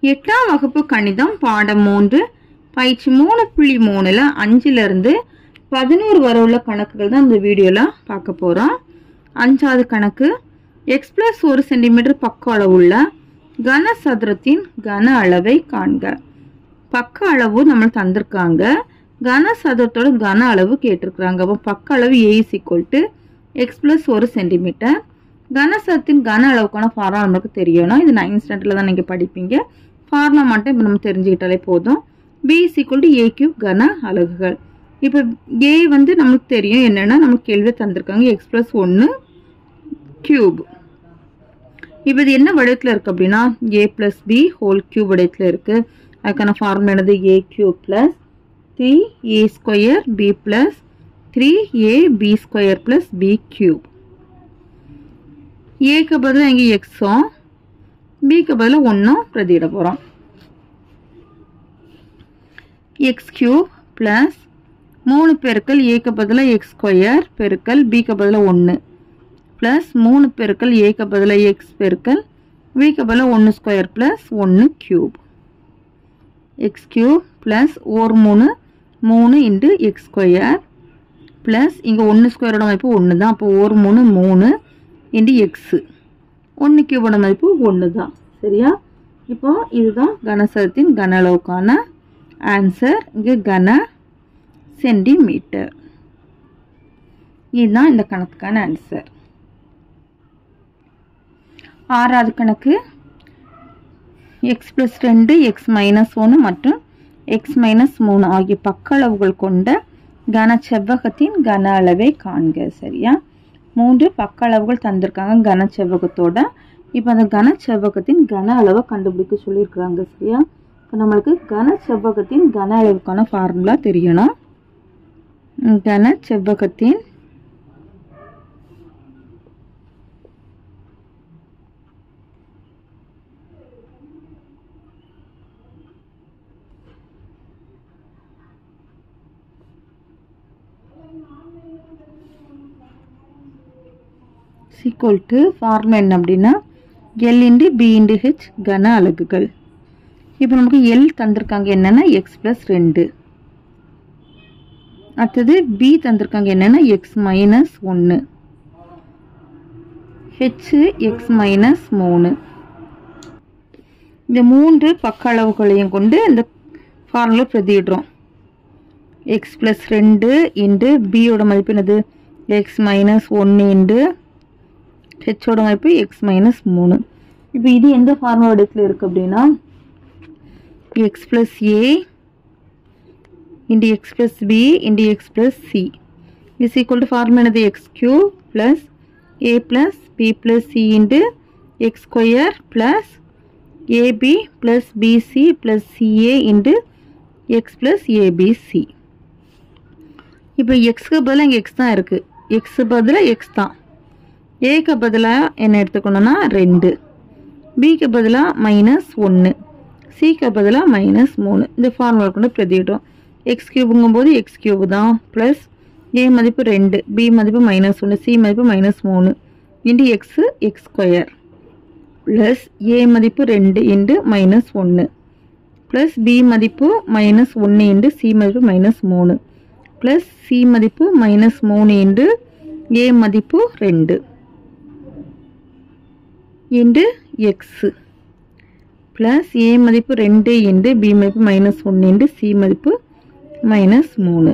எட்டாம் வகுப்பு கணிதம் பாடம் மூன்று பயிற்சி மூணு புள்ளி மூணுல அஞ்சுல இருந்து பதினோரு வரை உள்ள கணக்குகள் தான் இந்த வீடியோல பார்க்க போறோம் அஞ்சாவது கணக்கு எக்ஸ் பிளஸ் ஒரு சென்டிமீட்டர் பக்க அளவுள்ள கனசதுரத்தின் கன அளவை காண்க பக்க அளவு நம்ம தந்திருக்காங்க கனசதுரத்தோட கன அளவு கேட்டிருக்கிறாங்க அப்போ பக்க அளவு A is equal to X plus ஒரு சென்டிமீட்டர் கனசத்தின் கன அளவுக்கான ஃபார்முலா நமக்கு தெரியணும் இது நைன்த் ஸ்டாண்டர்டில் தான் நீங்கள் படிப்பீங்க ஃபார்முலா மட்டும் இப்போ நம்ம தெரிஞ்சுக்கிட்டாலே போதும் B is equal to A cube கன அலகுகள் இப்போ ஏ வந்து நமக்கு தெரியும் என்னென்னா நமக்கு கேள்வி தந்திருக்காங்க எக்ஸ் ப்ளஸ் ஒன்று கியூப் இப்போ இது என்ன வடிவத்தில் இருக்குது அப்படின்னா A plus B whole cube வடிவத்தில் இருக்குது அதுக்கான ஃபார்முலா என்னது A cube plus three A square B plus three A B square plus B cube ஏக்கு பதிலாக இங்கே எக்ஸும் பிக்கு பதிலாக ஒன்றும் பிரதியிட போகிறோம் எக்ஸ் கியூப் ப்ளஸ் மூணு பெருக்கல் ஏக்கு பதிலாக எக்ஸ் ஸ்கொயர் பெருக்கல் பிக்கு பதிலாக ஒன்று ப்ளஸ் மூணு பெருக்கல் ஏக்கு பதிலாக எக்ஸ் பெருக்கல் பிக்கு பதிலாக ஒன்று ஸ்கொயர் ப்ளஸ் ஒன்று கியூப் எக்ஸ் கியூப் ப்ளஸ் ஒரு மூணு மூணு இன்ட்டு எக்ஸ் ஸ்கொயர் ப்ளஸ் இங்கே ஒன்று ஸ்கொயரோட மதிப்பு ஒன்று தான் அப்போ ஒரு மூணு மூணு இன்ட்டு எக்ஸு ஒன்று கியூபோட மதிப்பு ஒன்று தான் சரியா இப்போ இதுதான் கனசதத்தின் கன அளவுக்கான ஆன்சர் இங்கே கன சென்டிமீட்டர் இதுதான் இந்த கணக்குக்கான ஆன்சர் ஆறாவது கணக்கு எக்ஸ் ப்ளஸ் ரெண்டு எக்ஸ் மைனஸ் ஒன்று மற்றும் எக்ஸ் மைனஸ் மூணு ஆகிய பக்க அளவுகள் கொண்ட கன செவ்வகத்தின் கன அளவை காண்க சரியா மூன்று பக்க அளவுகள் தந்திருக்காங்க கன செவ்வகத்தோட இப்போ அந்த கன செவ்வகத்தின் கன அளவை கண்டுபிடிக்க சொல்லியிருக்கிறாங்க சரியா இப்போ நம்மளுக்கு கன செவ்வகத்தின் கன அளவுக்கான ஃபார்முலா தெரியணும் கன செவ்வகத்தின் ஈக்குவல் டு ஃபார்முலா என்ன அப்படின்னா L into B into H கன அலகுகள் இப்போ நமக்கு எல் தந்திருக்காங்க என்னென்னா எக்ஸ் ப்ளஸ் ரெண்டு அடுத்தது பி தந்திருக்காங்க என்னென்னா எக்ஸ் மைனஸ் ஒன்று ஹெச் எக்ஸ் மைனஸ் மூணு இந்த மூன்று பக்க அளவுகளையும் கொண்டு இந்த ஃபார்முலா பிரதியிடுறோம் எக்ஸ் ப்ளஸ் ரெண்டு இன்டு பியோட மதிப்பு என்னது எக்ஸ் மைனஸ் ஒன்று இன்டு ஹெச்சோட மதிப்பு எக்ஸ் மைனஸ் மூணு இப்போ இது எந்த ஃபார்முலா வடிவத்தில் இருக்குது அப்படின்னா X plus A into X plus B into X plus C is equal to formula என்னது X cube plus A plus B plus C into X square plus AB plus BC plus CA into X plus ABC இப்போ எக்ஸ்க்கு பதிலாக இங்கே X தான் இருக்குது x பதிலாக X தான் ஏக்கு பதிலாக என்ன எடுத்துக்கணும்னா ரெண்டு பிக்கு பதிலாக மைனஸ் ஒன்று சிக்கு பதிலாக மைனஸ் மூணு இந்த ஃபார்முலா கொண்டு பிரதியிடும் எக்ஸ் கியூபுங்கும்போது எக்ஸ் கியூபு தான் ப்ளஸ் ஏ மதிப்பு ரெண்டு பி மதிப்பு மைனஸ் ஒன்று சி மதிப்பு மைனஸ் மூணு into X X square plus A மதிப்பு ரெண்டு இன்ட்டு மைனஸ் ஒன்று ப்ளஸ் பி மதிப்பு மைனஸ் ஒன்று இன்ட்டு சி மதிப்பு மைனஸ் மூணு ப்ளஸ் சி மதிப்பு மைனஸ் மூணு இன்ட்டு ஏ மதிப்பு ரெண்டு இன்டு எக்ஸு ப்ளஸ் ஏ மதிப்பு ரெண்டு இன்டு பி மதிப்பு மைனஸ் ஒன்று இன்டு சி மதிப்பு மைனஸ் மூணு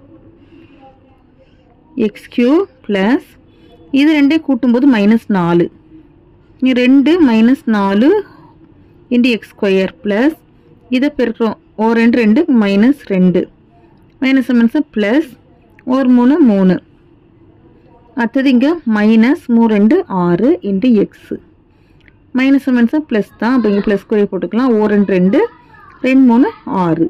எக்ஸ் கியூ ப்ளஸ் இது ரெண்டே கூட்டும்போது மைனஸ் நாலு ரெண்டு மைனஸ் நாலு இன்டு எக்ஸ் ஸ்கொயர் ப்ளஸ் இதை பெருக்கிறோம் ஓ ரெண்டு ரெண்டு மைனஸ் ரெண்டு மைனஸ் மைனஸ் ப்ளஸ் ஒரு மூணு மூணு அடுத்தது இங்கே மைனஸ் மூணு ரெண்டு ஆறு into X minus minus plus தான் அப்போ இங்கே ப்ளஸ் கூட போட்டுக்கலாம் ஓ ரெண்டு ரெண்டு ரெண்டு மூணு ஆறு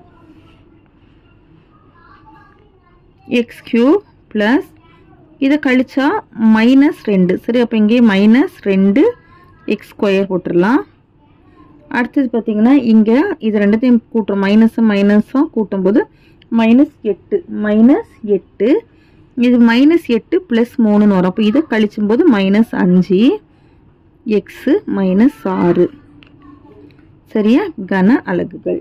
எக்ஸ் கியூ ப்ளஸ் இதை கழிச்சா மைனஸ் ரெண்டு சரி அப்போ இங்கே மைனஸ் ரெண்டு எக்ஸ் ஸ்கொயர் போட்டுடலாம் அடுத்தது பார்த்தீங்கன்னா இங்கே இது ரெண்டுத்தையும் கூட்டுறோம் மைனஸும் மைனஸும் கூட்டும்போது மைனஸ் எட்டு மைனஸ் எட்டு இது மைனஸ் எட்டு ப்ளஸ் மூணுன்னு வரும் அப்போ இதை கழிச்சும்போது மைனஸ் அஞ்சு எக்ஸு மைனஸ் ஆறு சரியா கன அலகுகள்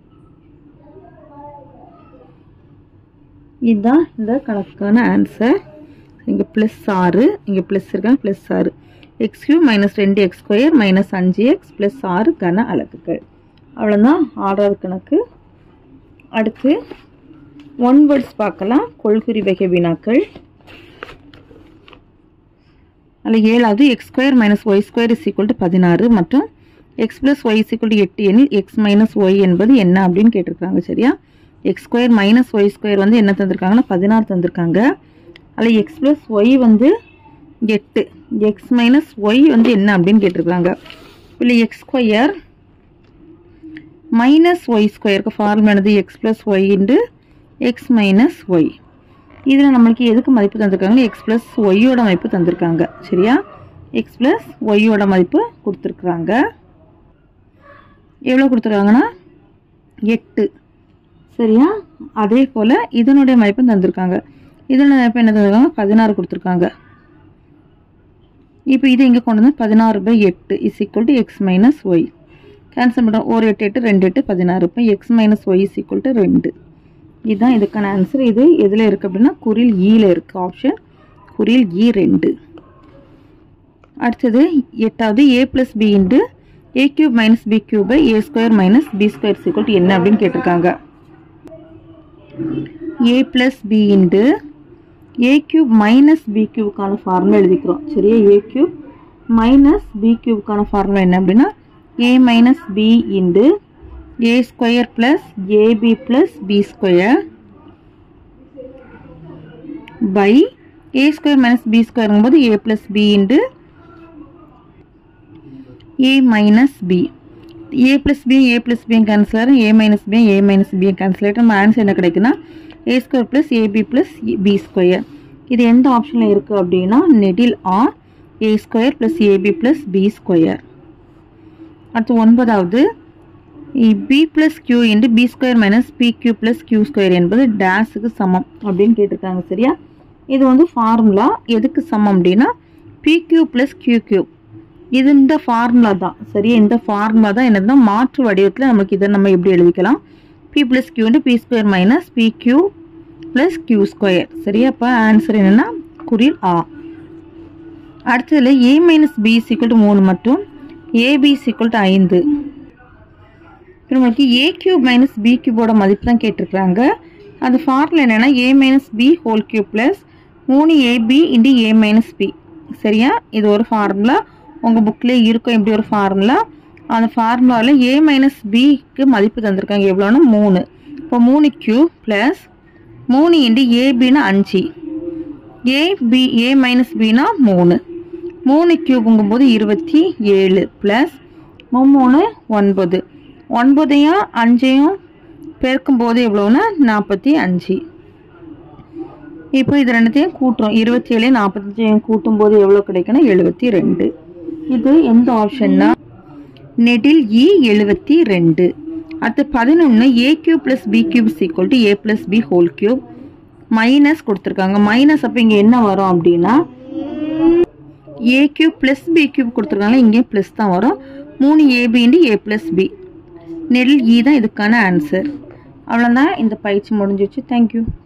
இதுதான் இந்த கணக்குக்கான ஆன்சர் இங்கே ப்ளஸ் ஆறு இங்கே ப்ளஸ் இருக்காங்க ப்ளஸ் ஆறு எக்ஸ் கியூ மைனஸ் ரெண்டு எக்ஸ் ஸ்கொயர் மைனஸ் அஞ்சு எக்ஸ் ப்ளஸ் ஆறு கன அலகுகள் அவ்வளோதான் ஆறாவது கணக்கு அடுத்து ஒன் வேர்ட்ஸ் பார்க்கலாம் கொள்குறி வகை வினாக்கள் அதில் ஏழாவது X square minus Y square is equal to பதினாறு மற்றும் X plus Y is equal to எட்டு எனில் எக்ஸ் மைனஸ் ஒய் என்பது என்ன அப்படின்னு கேட்டிருக்காங்க சரியா x square minus Y square வந்து என்ன தந்திருக்காங்கன்னா பதினாறு தந்திருக்காங்க அதில் எக்ஸ் ப்ளஸ் ஒய் வந்து எட்டு எக்ஸ் மைனஸ் ஒய் வந்து என்ன அப்படின்னு கேட்டிருக்காங்க இல்லை எக்ஸ் ஸ்கொயர் மைனஸ் ஒய் ஸ்கொயருக்கு ஃபார்முலா என்னது x plus y into x minus y இதில் நம்மளுக்கு எதுக்கு மதிப்பு தந்திருக்காங்க எக்ஸ் ப்ளஸ் ஒய்யோட மதிப்பு தந்திருக்காங்க சரியா எக்ஸ் ப்ளஸ் ஒய்யோட மதிப்பு கொடுத்துருக்குறாங்க எவ்வளோ கொடுத்துருக்காங்கன்னா எட்டு சரியா அதே போல் இதனுடைய மதிப்பு தந்திருக்காங்க இதனுடைய மதிப்பு என்ன தந்திருக்காங்க பதினாறு கொடுத்துருக்காங்க இப்போ இது இங்கே கொண்டு வந்து பதினாறு பை எட்டு is equal to x minus y cancel பண்ணுறோம் ஒரு எட்டு எட்டு ரெண்டு எட்டு பதினாறு இப்போ x minus y is equal to ரெண்டு இதுதான் இதுக்கான ஆன்சர் இது எதில் இருக்குது அப்படின்னா குறில் ஈல இருக்குது ஆப்ஷன் குறில் இ ரெண்டு அடுத்தது எட்டாவது a plus b into a cube minus b கியூபை a square minus b square equal என்ன அப்படின்னு கேட்டிருக்காங்க a plus b into a cube minus b கியூப்க்கான ஃபார்முலா எழுதிக்கிறோம் சரியா ஏ கியூப் மைனஸ் பி கியூப்க்கான ஃபார்முலா என்ன அப்படின்னா a minus b into a square plus AB plus b square by a square minus b ஸ்கொயருங்கும்போது a plus b into a minus b a plus b a plus b cancel ஆகும் a minus b a minus b cancel ஆகிட்டு நம்ம answer என்ன கிடைக்குன்னா a square plus AB plus b square இது எந்த ஆப்ஷனில் இருக்குது அப்படின்னா நெடில் ஆ a square plus AB plus b square அடுத்து ஒன்பதாவது p plus q into p square minus p q plus q square என்பது டேஸுக்கு சமம் அப்படின்னு கேட்டிருக்காங்க சரியா இது வந்து ஃபார்முலா எதுக்கு சமம் அப்படின்னா p q plus q q இது இந்த ஃபார்முலா தான் சரியா இந்த ஃபார்முலா தான் என்னதுன்னா மாற்று வடிவத்தில் நமக்கு இதை நம்ம எப்படி எழுதிக்கலாம் p plus q into p square minus p q plus q square சரியா அப்போ ஆன்சர் என்னென்னா குறில் ஆ அடுத்ததில் a minus b equal to மூணு மற்றும் ஏபி சிக்கல் டு ஐந்து இப்போ நம்மளுக்கு ஏ கியூப் மைனஸ் பி கியூபோட மதிப்பு தான் கேட்டிருக்கிறாங்க அது ஃபார்முலா என்னென்னா a minus b whole cube plus மூணு a b into a minus b சரியா இது ஒரு ஃபார்முலா உங்கள் புக்கில் இருக்கும் இப்படி ஒரு ஃபார்முலா அந்த ஃபார்முலாவில் ஏ மைனஸ் பிக்கு மதிப்பு தந்திருக்காங்க எவ்வளோன்னா மூணு இப்போ மூணு கியூப் ப்ளஸ் மூணு இன்டி ஏபின்னா அஞ்சு ஏபி ஏ மைனஸ் பினா மூணு மூணு கியூபுங்கும்போது இருபத்தி ஏழு ப்ளஸ் மூணு ஒன்பது ஒன்பதையும் அஞ்சையும் பெருக்கும்போது எவ்வளோன்னா நாற்பத்தி அஞ்சு இப்போ இது ரெண்டுத்தையும் கூட்டுறோம் இருபத்தி ஏழு நாற்பத்தஞ்சையும் கூட்டும்போது எவ்வளோ கிடைக்குன்னா எழுபத்தி ரெண்டு இது எந்த ஆப்ஷன்னா நெடில் இ எழுபத்தி ரெண்டு அடுத்து பதினொன்று a cube plus B cube equal to a plus B whole cube minus கொடுத்துருக்காங்க மைனஸ் அப்போ இங்கே என்ன வரும் அப்படின்னா a cube plus B cube கொடுத்துருக்காங்க இங்கேயும் ப்ளஸ் தான் வரும் மூணு ஏபின்ட்டு ஏ ப்ளஸ் பி நெல் இ தான் இதுக்கான ஆன்சர் அவ்வளோதான் இந்த பயிற்சி முடிஞ்சிச்சு தேங்க்யூ